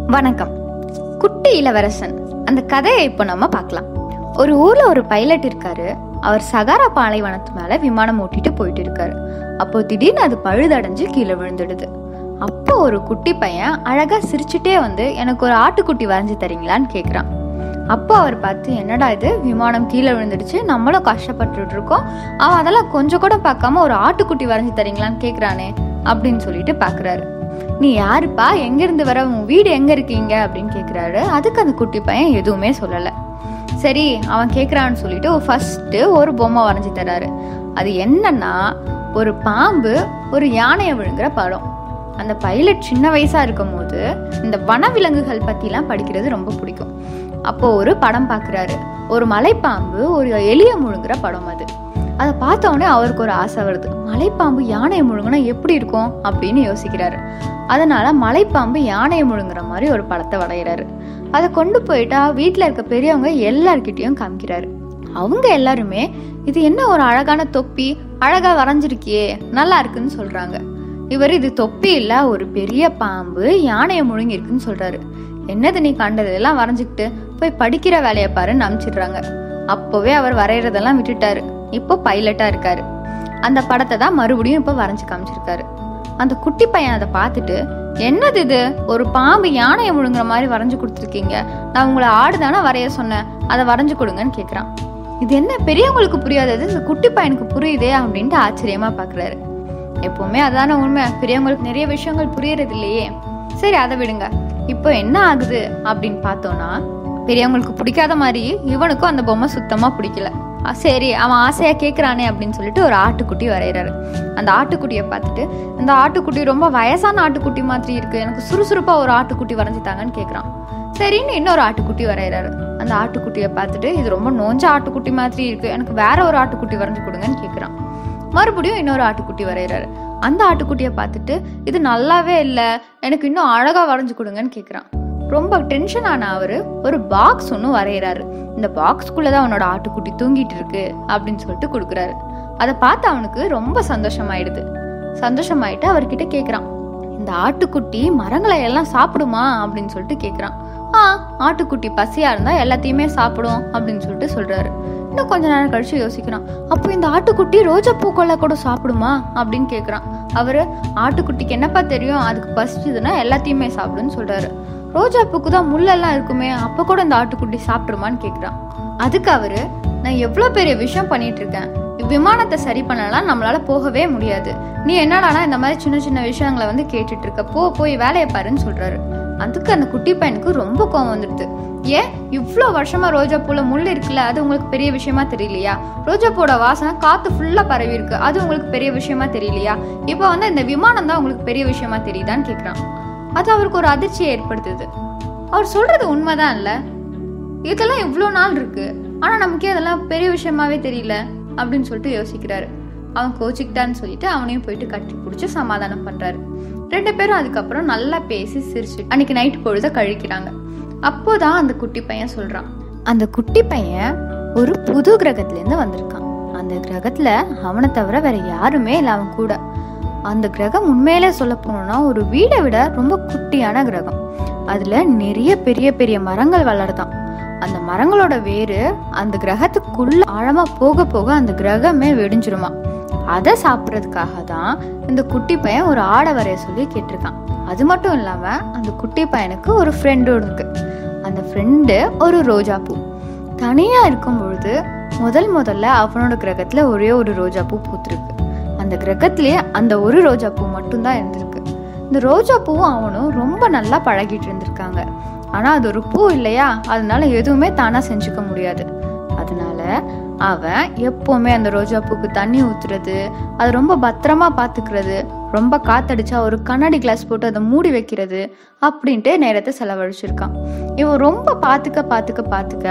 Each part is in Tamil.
வணக்கம் குட்டி இளவரசன் அந்த கதையை இப்போ நம்ம பார்க்கலாம் ஒரு ஊர்ல ஒரு பைலட் இருக்காரு அவர் சகாரா பாலைவனத்து மேல விமானம் ஓட்டிட்டு போயிட்டு இருக்காரு அப்போ திடீர்னு அது பழுதடைஞ்சு கீழே விழுந்துடுது அப்போ ஒரு குட்டி பையன் அழகா சிரிச்சுட்டே வந்து எனக்கு ஒரு ஆட்டுக்குட்டி வரைஞ்சு தரீங்களான்னு கேக்குறான் அப்போ அவர் பார்த்து என்னடா இது விமானம் கீழே விழுந்துடுச்சு நம்மளும் கஷ்டப்பட்டுட்டு இருக்கோம் அவன் அதெல்லாம் கொஞ்சம் கூட பார்க்காம ஒரு ஆட்டுக்குட்டி வரைஞ்சு தரீங்களான்னு கேக்குறானே அப்படின்னு சொல்லிட்டு பாக்குறாரு நீ யாருப்பா எங்க இருந்து வர உன் வீடு எங்க இருக்கீங்க அப்படின்னு கேக்குறாரு அதுக்கு அந்த குட்டி பையன் எதுவுமே சொல்லல சரி அவன் கேக்குறான்னு சொல்லிட்டு ஃபர்ஸ்ட் ஒரு பொம்மை வரைஞ்சி தராரு அது என்னன்னா ஒரு பாம்பு ஒரு யானையை விழுங்குற படம் அந்த பைலட் சின்ன வயசா இருக்கும் போது இந்த வனவிலங்குகள் பத்திலாம் படிக்கிறது ரொம்ப பிடிக்கும் அப்போ ஒரு படம் பார்க்குறாரு ஒரு மலைப்பாம்பு ஒரு எலியை முழுங்குற படம் அது அதை பார்த்த உடனே அவருக்கு ஒரு ஆசை வருது மலைப்பாம்பு யானையை முழுங்கினா எப்படி இருக்கும் அப்படின்னு யோசிக்கிறாரு அதனால மலைப்பாம்பு யானையை முழுங்குற மாதிரி ஒரு படத்தை வரைகிறாரு அதை கொண்டு போயிட்டா வீட்டில் இருக்க பெரியவங்க எல்லார்கிட்டயும் காமிக்கிறாரு அவங்க எல்லாருமே இது என்ன ஒரு அழகான தொப்பி அழகா வரைஞ்சிருக்கியே நல்லா இருக்குன்னு சொல்றாங்க இவர் இது தொப்பி இல்ல ஒரு பெரிய பாம்பு யானையை முழுங்கிருக்குன்னு சொல்றாரு என்னது நீ கண்டதெல்லாம் வரைஞ்சுக்கிட்டு போய் படிக்கிற வேலையை பாருன்னு அனுப்பிச்சிடுறாங்க அப்போவே அவர் வரைகிறதெல்லாம் விட்டுட்டாரு இப்போ பைலட்டா இருக்காரு அந்த படத்தை தான் மறுபடியும் இப்போ வரைஞ்சு காமிச்சிருக்காரு அந்த குட்டி பையன் அதை பார்த்துட்டு என்னது இது ஒரு பாம்பு யானையை முழுங்குற மாதிரி வரைஞ்சு கொடுத்துருக்கீங்க நான் உங்களை ஆடு தானே வரைய சொன்னேன் அதை வரைஞ்சு கொடுங்கன்னு கேட்குறான் இது என்ன பெரியவங்களுக்கு புரியாதது இந்த குட்டி பையனுக்கு புரியுதே அப்படின்ட்டு ஆச்சரியமா பார்க்குறாரு எப்பவுமே அதான உண்மை பெரியவங்களுக்கு நிறைய விஷயங்கள் புரியறது இல்லையே சரி அதை விடுங்க இப்போ என்ன ஆகுது அப்படின்னு பார்த்தோம்னா பெரியவங்களுக்கு பிடிக்காத மாதிரி இவனுக்கும் அந்த பொம்மை சுத்தமா பிடிக்கல அ, சரி அவன் ஆசையா கேட்குறானே அப்படின்னு சொல்லிட்டு ஒரு ஆட்டுக்குட்டி வரைகிறாரு அந்த ஆட்டுக்குட்டியை பார்த்துட்டு இந்த ஆட்டுக்குட்டி ரொம்ப வயசான ஆட்டுக்குட்டி மாதிரி இருக்கு எனக்கு சுறுசுறுப்பா ஒரு ஆட்டுக்குட்டி வரைஞ்சு தாங்கன்னு கேட்குறான் சரின்னு இன்னொரு ஆட்டுக்குட்டி வரைகிறாரு அந்த ஆட்டுக்குட்டியை பார்த்துட்டு இது ரொம்ப நோஞ்ச ஆட்டுக்குட்டி மாதிரி இருக்கு எனக்கு வேற ஒரு ஆட்டுக்குட்டி வரைஞ்சு கொடுங்கன்னு கேட்குறான் மறுபடியும் இன்னொரு ஆட்டுக்குட்டி வரைகிறாரு அந்த ஆட்டுக்குட்டியை பார்த்துட்டு இது நல்லாவே இல்லை எனக்கு இன்னும் அழகா வரைஞ்சு கொடுங்கன்னு கேட்குறான் ரொம்ப டென்ஷன் ஆன அவரு ஒரு பாக்ஸ் ஒன்று வரைகிறாரு இந்த பாக்ஸ்க்குள்ள தான் அவனோட ஆட்டுக்குட்டி தூங்கிட்டு இருக்கு அப்படின்னு சொல்லிட்டு கொடுக்குறாரு அதை பார்த்து அவனுக்கு ரொம்ப சந்தோஷமாயிடுது சந்தோஷமாயிட்டு அவர்கிட்ட கேட்குறான் இந்த ஆட்டுக்குட்டி மரங்களை எல்லாம் சாப்பிடுமா அப்படின்னு சொல்லிட்டு கேட்குறான் ஆ ஆட்டுக்குட்டி பசியா இருந்தா எல்லாத்தையுமே சாப்பிடும் அப்படின்னு சொல்லிட்டு சொல்றாரு இன்னும் கொஞ்ச நேரம் கழிச்சு யோசிக்கிறான் அப்போ இந்த ஆட்டுக்குட்டி ரோஜா பூக்களை கூட சாப்பிடுமா அப்படின்னு கேட்குறான் அவரு ஆட்டுக்குட்டிக்கு என்னப்பா தெரியும் அதுக்கு பசிச்சதுன்னா எல்லாத்தையுமே சாப்பிடுன்னு சொல்றாரு ரோஜா பூக்கு தான் முள்ளெல்லாம் இருக்குமே அப்போ கூட இந்த ஆட்டுக்குட்டி சாப்பிடுமான்னு கேட்குறான் அதுக்கு அவரு நான் எவ்வளோ பெரிய விஷயம் பண்ணிட்டு இருக்கேன் விமானத்தை சரி பண்ணலாம் நம்மளால போகவே முடியாது நீ என்னடானா இந்த மாதிரி சின்ன சின்ன விஷயங்களை வந்து கேட்டுட்டு இருக்க போ போய் வேலையை பாருன்னு சொல்றாரு அதுக்கு அந்த குட்டி பையனுக்கு ரொம்ப கோவம் வந்துடுது ஏன் இவ்வளோ வருஷமா ரோஜா பூல முள் இருக்குல்ல அது உங்களுக்கு பெரிய விஷயமா தெரியலையா ரோஜா பூவோட வாசனை காத்து ஃபுல்லா பரவி இருக்கு அது உங்களுக்கு பெரிய விஷயமா தெரியலையா இப்போ வந்து இந்த விமானம் தான் உங்களுக்கு பெரிய விஷயமா தெரியுதான்னு கேக்குறான் அது அவருக்கு ஒரு அதிர்ச்சியை ஏற்படுத்துது அவர் சொல்றது உண்மைதான் இல்ல இதெல்லாம் இவ்வளோ நாள் இருக்கு ஆனா நமக்கே அதெல்லாம் பெரிய விஷயமாவே தெரியல அப்படின்னு சொல்லிட்டு யோசிக்கிறாரு அவன் கோச்சிக்கிட்டான்னு சொல்லிட்டு அவனையும் போயிட்டு கட்டி பிடிச்சி சமாதானம் பண்றாரு ரெண்டு பேரும் அதுக்கப்புறம் நல்லா பேசி சிரிச்சு அன்னைக்கு நைட் பொழுத கழிக்கிறாங்க அப்போதான் அந்த குட்டி பையன் சொல்றான் அந்த குட்டி பையன் ஒரு புது கிரகத்துல இருந்து வந்திருக்கான் அந்த கிரகத்துல அவனை தவிர வேற யாருமே இல்லை அவன் கூட அந்த கிரகம் உண்மையிலே சொல்ல போனோம்னா ஒரு வீடை விட ரொம்ப குட்டியான கிரகம் அதுல நிறைய பெரிய பெரிய மரங்கள் வளருதாம் அந்த மரங்களோட வேறு அந்த கிரகத்துக்குள்ள ஆழமா போக போக அந்த கிரகமே வெடிஞ்சிருமா அதை சாப்பிட்றதுக்காக தான் இந்த குட்டி பையன் ஒரு ஆடை வரைய சொல்லி கேட்டிருக்கான் அது மட்டும் இல்லாம அந்த குட்டி பையனுக்கு ஒரு ஃப்ரெண்டும் இருக்கு அந்த ஃப்ரெண்டு ஒரு ரோஜா பூ தனியா இருக்கும் பொழுது முதல் முதல்ல அவனோட கிரகத்துல ஒரே ஒரு ரோஜா பூ பூத்திருக்கு அந்த கிரகத்திலேயே அந்த ஒரு ரோஜா பூ மட்டும்தான் இருந்திருக்கு இந்த ரோஜா பூவும் அவனும் ரொம்ப நல்லா பழகிட்டு இருந்திருக்காங்க ஆனா அது ஒரு பூ இல்லையா அதனால எதுவுமே தானா செஞ்சுக்க முடியாது அதனால அவன் எப்பவுமே அந்த ரோஜா பூக்கு தண்ணி ஊத்துறது அது ரொம்ப பத்திரமா பாத்துக்கிறது ரொம்ப காத்தடிச்சா ஒரு கண்ணாடி கிளாஸ் போட்டு அதை மூடி வைக்கிறது அப்படின்ட்டு நேரத்தை செலவழிச்சிருக்கான் இவன் ரொம்ப பாத்துக்க பாத்துக்க பாத்துக்க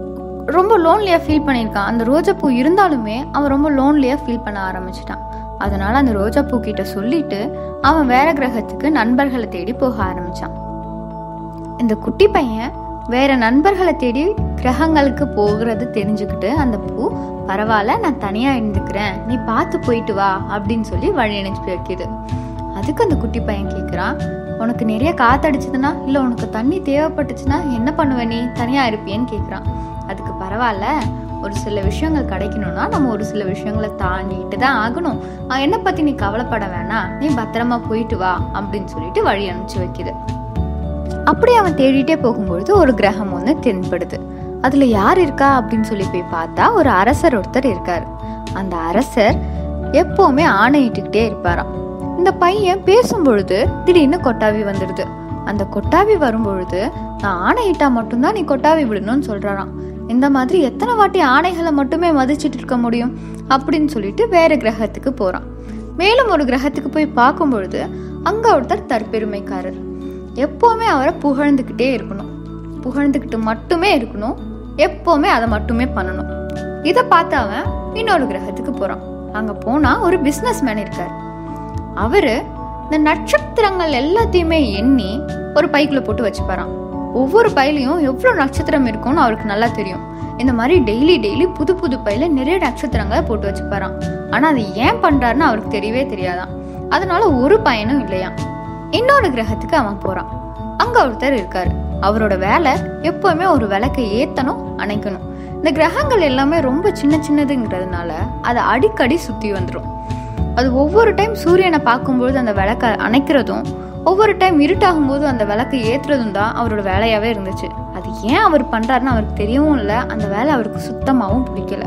ரொம்ப லோன்லியாக ஃபீல் பண்ணியிருக்கான் அந்த ரோஜா பூ இருந்தாலுமே அவன் ரொம்ப லோன்லியாக ஃபீல் பண்ண ஆரம்பிச்சிட்டான் அதனால அந்த ரோஜா பூ கிட்ட சொல்லிட்டு அவன் வேற கிரகத்துக்கு நண்பர்களை தேடி போக ஆரம்பிச்சான் இந்த குட்டி பையன் வேற நண்பர்களை தேடி கிரகங்களுக்கு போகிறது தெரிஞ்சுக்கிட்டு அந்த பூ பரவாயில்ல நான் தனியா இருந்துக்கிறேன் நீ பார்த்து போயிட்டு வா அப்படின்னு சொல்லி வழி அனுப்பி வைக்குது அதுக்கு அந்த குட்டி பையன் கேட்குறான் உனக்கு நிறைய காத்தடிச்சதுன்னா இல்லை உனக்கு தண்ணி தேவைப்பட்டுச்சுன்னா என்ன பண்ணுவ நீ தனியாக இருப்பியன்னு கேட்குறான் அதுக்கு பரவாயில்ல ஒரு சில விஷயங்கள் கிடைக்கணும்னா நம்ம ஒரு சில விஷயங்களை தாண்டிட்டு தான் ஆகணும் அஹ் என்னை பற்றி நீ கவலைப்பட வேணாம் நீ பத்திரமா போயிட்டு வா அப்படின்னு சொல்லிட்டு வழி அனுப்பிச்சு வைக்குது அப்படி அவன் தேடிட்டே போகும்பொழுது ஒரு கிரகம் ஒன்று தென்படுது அதுல யார் இருக்கா அப்படின்னு சொல்லி போய் பார்த்தா ஒரு அரசர் ஒருத்தர் இருக்காரு அந்த அரசர் எப்பவுமே ஆணையிட்டுக்கிட்டே இருப்பாராம் இந்த பையன் பேசும்பொழுது திடீர்னு கொட்டாவி வந்துடுது அந்த கொட்டாவி வரும்பொழுது நான் ஆணையிட்டா மட்டும்தான் நீ கொட்டாவி விடணும்னு சொல்றாராம் இந்த மாதிரி எத்தனை வாட்டி ஆணைகளை மட்டுமே மதிச்சிட்டு இருக்க முடியும் அப்படின்னு சொல்லிட்டு வேற கிரகத்துக்கு போறான் மேலும் ஒரு கிரகத்துக்கு போய் பார்க்கும் பொழுது அங்க ஒருத்தர் தற்பெருமைக்காரர் எப்பவுமே அவரை புகழ்ந்துக்கிட்டே இருக்கணும் புகழ்ந்துக்கிட்டு மட்டுமே இருக்கணும் எப்பவுமே அதை மட்டுமே பண்ணணும் இதை பார்த்து அவன் இன்னொரு கிரகத்துக்கு போறான் அங்க போனா ஒரு பிசினஸ் மேன் இருக்கார் அவரு இந்த நட்சத்திரங்கள் எல்லாத்தையுமே எண்ணி ஒரு பைக்குள்ள போட்டு வச்சுப்பாராம் ஒவ்வொரு பையிலையும் எவ்வளோ நட்சத்திரம் இருக்கும்னு அவருக்கு நல்லா தெரியும் இந்த மாதிரி டெய்லி டெய்லி புது புது பையில நிறைய நட்சத்திரங்களை போட்டு வச்சுப்பாராம் ஆனா அது ஏன் பண்றாருன்னு அவருக்கு தெரியவே தெரியாதாம் அதனால ஒரு பயனும் இல்லையாம் இன்னொரு கிரகத்துக்கு அவன் போறான் அங்க ஒருத்தர் இருக்காரு அவரோட வேலை எப்பவுமே ஒரு விளக்கை ஏத்தணும் அணைக்கணும் இந்த கிரகங்கள் எல்லாமே ரொம்ப சின்ன சின்னதுங்கிறதுனால அதை அடிக்கடி சுத்தி வந்துடும் அது ஒவ்வொரு டைம் சூரியனை பார்க்கும்பொழுது அந்த விளக்க அணைக்கிறதும் ஒவ்வொரு டைம் இருட்டாகும் போது அந்த விளக்கை ஏத்துறதும் தான் அவரோட வேலையாவே இருந்துச்சு அது ஏன் அவர் பண்றாருன்னு அவருக்கு தெரியவும் இல்லை அந்த வேலை அவருக்கு சுத்தமாகவும் பிடிக்கல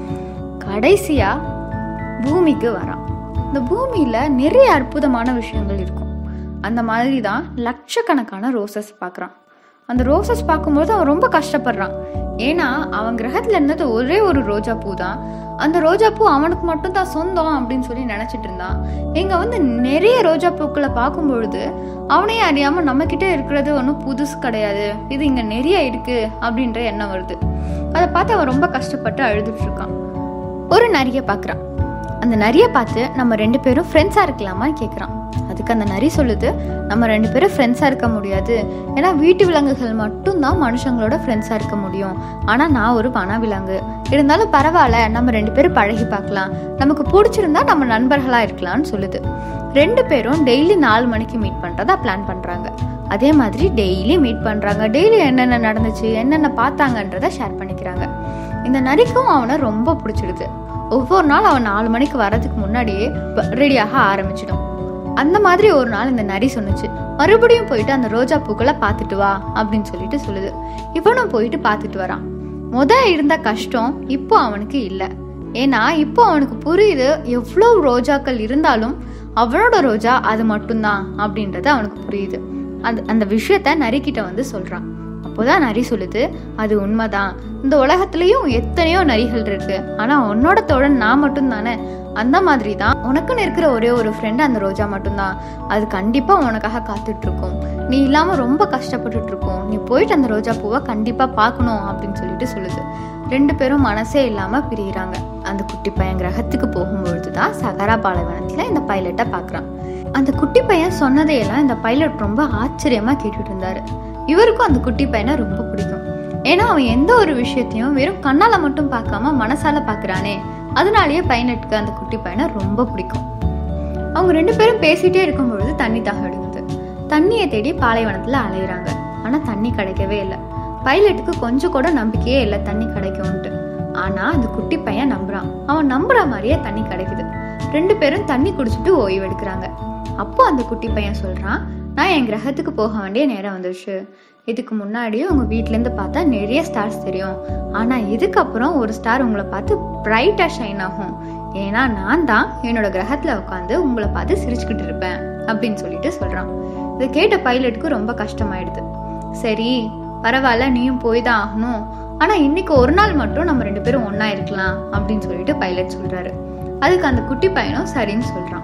கடைசியா பூமிக்கு வரான் இந்த பூமியில நிறைய அற்புதமான விஷயங்கள் இருக்கும் அந்த மாதிரி தான் லட்சக்கணக்கான ரோசஸ் பார்க்குறான் அந்த ரோசஸ் பார்க்கும்போது அவன் ரொம்ப கஷ்டப்படுறான் ஏன்னா அவன் கிரகத்துல இருந்தது ஒரே ஒரு ரோஜா பூ தான் அந்த ரோஜா பூ அவனுக்கு மட்டும் தான் சொந்தம் அப்படின்னு சொல்லி நினைச்சிட்டு இருந்தான் இங்க வந்து நிறைய ரோஜா பூக்களை பார்க்கும் பொழுது அவனையே அறியாம நம்ம கிட்ட இருக்கிறது ஒன்றும் புதுசு கிடையாது இது இங்க நிறைய இருக்கு அப்படின்ற எண்ணம் வருது அதை பார்த்து அவன் ரொம்ப கஷ்டப்பட்டு அழுதுட்டு இருக்கான் ஒரு நரியை பார்க்குறான் அந்த நரியை பார்த்து நம்ம ரெண்டு பேரும் ஃப்ரெண்ட்ஸாக இருக்கலாமான்னு கேட்குறான் அதுக்கு அந்த நரி சொல்லுது நம்ம ரெண்டு பேரும் ஃப்ரெண்ட்ஸாக இருக்க முடியாது ஏன்னா வீட்டு விலங்குகள் மட்டும்தான் மனுஷங்களோட ஃப்ரெண்ட்ஸாக இருக்க முடியும் ஆனால் நான் ஒரு வனவிலங்கு இருந்தாலும் பரவாயில்ல நம்ம ரெண்டு பேரும் பழகி பார்க்கலாம் நமக்கு பிடிச்சிருந்தா நம்ம நண்பர்களாக இருக்கலாம்னு சொல்லுது ரெண்டு பேரும் டெய்லி நாலு மணிக்கு மீட் பண்ணுறதா பிளான் பண்ணுறாங்க அதே மாதிரி டெய்லி மீட் பண்ணுறாங்க டெய்லி என்னென்ன நடந்துச்சு என்னென்ன பார்த்தாங்கன்றத ஷேர் பண்ணிக்கிறாங்க இந்த நரிக்கும் அவனை ரொம்ப பிடிச்சிடுது ஒவ்வொரு நாள் அவன் நாலு மணிக்கு வரதுக்கு முன்னாடியே ரெடியாக ஆரம்பிச்சிடும் அந்த மாதிரி ஒரு நாள் இந்த நரி சொன்னுச்சு மறுபடியும் போயிட்டு அந்த ரோஜா பூக்களை பார்த்துட்டு வா அப்படின்னு சொல்லிட்டு சொல்லுது இவனும் போயிட்டு பார்த்துட்டு வரான் முத இருந்த கஷ்டம் இப்போ அவனுக்கு இல்லை ஏன்னா இப்போ அவனுக்கு புரியுது எவ்வளோ ரோஜாக்கள் இருந்தாலும் அவனோட ரோஜா அது மட்டும்தான் அப்படின்றது அவனுக்கு புரியுது அந்த அந்த விஷயத்த நரிக்கிட்ட வந்து சொல்றான் அப்போதான் நரி சொல்லுது அது உண்மைதான் இந்த உலகத்துலயும் எத்தனையோ நரிகள் இருக்கு ஆனா உன்னோட தோழன் நான் மட்டும் தானே அந்த மாதிரி தான் உனக்குன்னு இருக்கிற ஒரே ஒரு ஃப்ரெண்ட் அந்த ரோஜா மட்டும்தான் அது கண்டிப்பா உனக்காக காத்துட்டு இருக்கும் நீ இல்லாம ரொம்ப கஷ்டப்பட்டுட்டு இருக்கும் நீ போயிட்டு அந்த ரோஜா பூவை கண்டிப்பா பார்க்கணும் அப்படின்னு சொல்லிட்டு சொல்லுது ரெண்டு பேரும் மனசே இல்லாம பிரியிறாங்க அந்த குட்டி பையன் கிரகத்துக்கு போகும்பொழுது தான் சகரா பாலைவனத்துல இந்த பைலட்டை பார்க்கறான் அந்த குட்டி பையன் சொன்னதையெல்லாம் இந்த பைலட் ரொம்ப ஆச்சரியமா கேட்டுட்டு இருந்தாரு இவருக்கும் அந்த குட்டி பையனை ரொம்ப பிடிக்கும் ஏன்னா அவன் எந்த ஒரு விஷயத்தையும் வெறும் கண்ணால மட்டும் பார்க்காம மனசால பார்க்கறானே அதனாலேயே பைலட்டுக்கு அந்த குட்டி பையனை ரொம்ப பிடிக்கும் அவங்க ரெண்டு பேரும் பேசிட்டே இருக்கும் பொழுது தண்ணி தாக எடுக்குது தண்ணியை தேடி பாலைவனத்துல அலையுறாங்க ஆனா தண்ணி கிடைக்கவே இல்லை பைலட்டுக்கு கொஞ்சம் கூட நம்பிக்கையே இல்லை தண்ணி கிடைக்கும்ட்டு ஆனா அந்த குட்டி பையன் நம்புறான் அவன் நம்புற மாதிரியே தண்ணி கிடைக்குது ரெண்டு பேரும் தண்ணி குடிச்சிட்டு ஓய்வு எடுக்கிறாங்க அப்போ அந்த குட்டி பையன் சொல்றான் நான் என் கிரகத்துக்கு போக வேண்டிய நேரம் வந்துருச்சு இதுக்கு முன்னாடி உங்க வீட்ல இருந்து பார்த்தா நிறைய ஸ்டார்ஸ் தெரியும் ஆனா இதுக்கப்புறம் ஒரு ஸ்டார் உங்களை பார்த்து பிரைட்டா ஷைன் ஆகும் ஏன்னா நான் தான் என்னோட கிரகத்துல உட்காந்து உங்களை பார்த்து சிரிச்சுக்கிட்டு இருப்பேன் அப்படின்னு சொல்லிட்டு சொல்றான் இதை கேட்ட பைலட்டுக்கு ரொம்ப கஷ்டமாயிடுது சரி பரவாயில்ல நீயும் போய் தான் ஆகணும் ஆனா இன்னைக்கு ஒரு நாள் மட்டும் நம்ம ரெண்டு பேரும் ஒண்ணா இருக்கலாம் அப்படின்னு சொல்லிட்டு பைலட் சொல்றாரு அதுக்கு அந்த குட்டி பையனும் சரின்னு சொல்றான்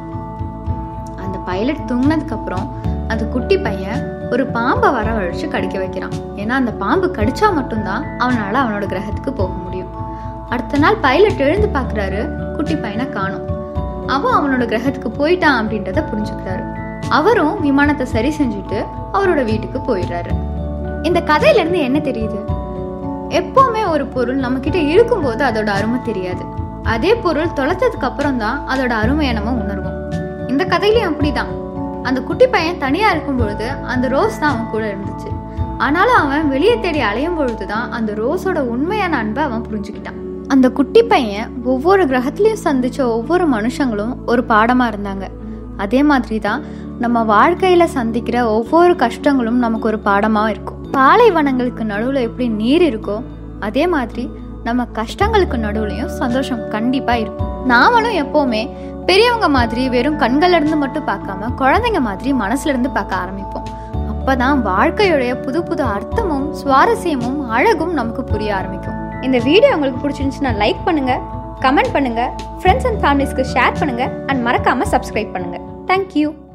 அந்த பைலட் தூங்கினதுக்கு அப்புறம் அந்த குட்டி பையன் ஒரு பாம்பை வரவழைச்சு கடிக்க வைக்கிறான் ஏன்னா அந்த பாம்பு கடிச்சா மட்டும்தான் அவனால அவனோட கிரகத்துக்கு போக முடியும் அடுத்த நாள் பைலட் எழுந்து பார்க்கறாரு குட்டி பையனை காணும் அவன் அவனோட கிரகத்துக்கு போயிட்டான் அப்படின்றத புரிஞ்சுக்கிறாரு அவரும் விமானத்தை சரி செஞ்சுட்டு அவரோட வீட்டுக்கு போயிடுறாரு இந்த கதையில இருந்து என்ன தெரியுது எப்பவுமே ஒரு பொருள் நம்ம கிட்ட இருக்கும்போது அதோட அருமை தெரியாது அதே பொருள் தொலைச்சதுக்கு அப்புறம் தான் அதோட அருமையை நம்ம உணர்வோம் இந்த கதையிலயும் அப்படிதான் அந்த குட்டி பையன் தனியா இருக்கும் பொழுது அந்த ரோஸ் தான் அவன் கூட இருந்துச்சு ஆனாலும் அவன் வெளியே தேடி அலையும் பொழுது தான் அந்த ரோஸோட உண்மையான அன்பை அவன் புரிஞ்சுக்கிட்டான் அந்த குட்டி பையன் ஒவ்வொரு கிரகத்திலையும் சந்திச்ச ஒவ்வொரு மனுஷங்களும் ஒரு பாடமா இருந்தாங்க அதே மாதிரி தான் நம்ம வாழ்க்கையில சந்திக்கிற ஒவ்வொரு கஷ்டங்களும் நமக்கு ஒரு பாடமா இருக்கும் பாலைவனங்களுக்கு நடுவுல எப்படி நீர் இருக்கோ அதே மாதிரி நம்ம கஷ்டங்களுக்கு நடுவுலையும் சந்தோஷம் கண்டிப்பா இருக்கும் நாமளும் எப்பவுமே பெரியவங்க மாதிரி வெறும் கண்கள்ல இருந்து மட்டும் பார்க்காம குழந்தைங்க மாதிரி மனசுல இருந்து பார்க்க ஆரம்பிப்போம் அப்பதான் வாழ்க்கையுடைய புது புது அர்த்தமும் சுவாரஸ்யமும் அழகும் நமக்கு புரிய ஆரம்பிக்கும் இந்த வீடியோ உங்களுக்கு பிடிச்சிருந்துச்சுன்னா லைக் பண்ணுங்க கமெண்ட் பண்ணுங்க ஃப்ரெண்ட்ஸ் அண்ட் ஃபேமிலிஸ்க்கு ஷேர் பண்ணுங்க அண்ட் மறக்காம சப்ஸ்கிரைப் பண்ணுங்க தேங்க்யூ